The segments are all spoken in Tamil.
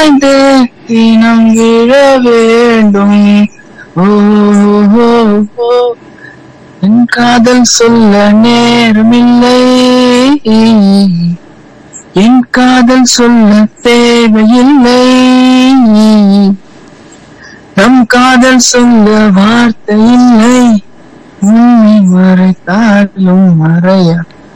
சாய்ந்து தினம் விழ வேண்டும் ஓ ஓ, ஓ. என் காதல் சொல்ல நேரமில்லை என் காதல் சொல்ல தேவையில்லை நம் காதல் சொல்ல வார்த்தை இல்லை உண்மை மறைத்தாலும் மறையா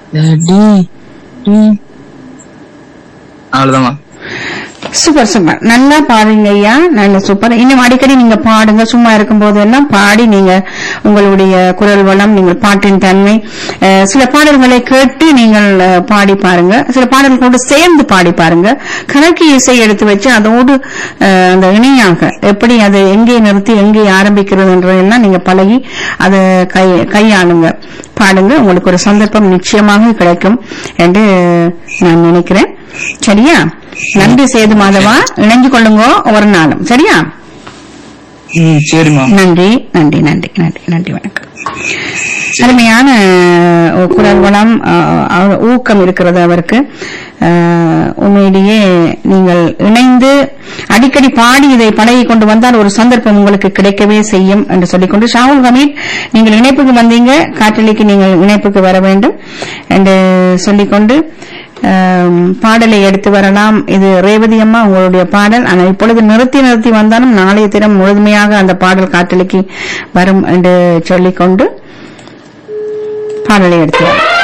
அவ்வளவுதான் சூப்பர் சூப்பர் நல்லா பாடுங்க ஐயா நல்ல சூப்பர் இன்னும் அடிக்கடி நீங்க பாடுங்க சும்மா இருக்கும் போது எல்லாம் பாடி நீங்க உங்களுடைய குரல் வளம் நீங்கள் பாட்டின் தன்மை அஹ், சில பாடல்களை கேட்டு நீங்கள் அஹ், பாடி பாருங்க சில பாடல்களோடு சேர்ந்து பாடி பாருங்க கணக்கு இசை எடுத்து வச்சு அதோடு அஹ், அந்த இணையாக எப்படி அதை எங்கே நிறுத்தி எங்கே ஆரம்பிக்கிறதுன்றதெல்லாம் நீங்க பழகி அதை கை கையாளுங்க பாடுங்க உங்களுக்கு ஒரு சந்தர்ப்பம் நிச்சயமாக கிடைக்கும் என்று நான் நினைக்கிறேன் சரியா நன்றி சேது மாதவா இணைஞ்சு கொள்ளுங்க ஒரு நாளும் சரியா ம் சரிம்மா நன்றி நன்றி நன்றி நன்றி நன்றி வணக்கம் அருமையான அஹ், குரல் வளம் அஹ், அஹ், ஊக்கம் இருக்கிறது அவருக்கு அஹ், உண்மையிலேயே நீங்கள் இணைந்து அடிக்கடி பாடி இதை பழகி கொண்டு வந்தால் ஒரு சந்தர்ப்பம் உங்களுக்கு கிடைக்கவே செய்யும் என்று சொல்லிக்கொண்டு ஷாவுல் ஹமீத் நீங்கள் இணைப்புக்கு வந்தீங்க காற்றலிக்கு நீங்கள் இணைப்புக்கு வர வேண்டும் என்று சொல்லிக்கொண்டு ஆம், பாடலை எடுத்து வரலாம் இது ரேவதி அம்மா உங்களுடைய பாடல் ஆனால் இப்பொழுது நிறுத்தி நிறுத்தி வந்தாலும் நாளைய தினம் முழுமையாக அந்த பாடல் காற்றலிக்கு வரும் என்று சொல்லிக்கொண்டு பாடலை எடுத்து வரலாம்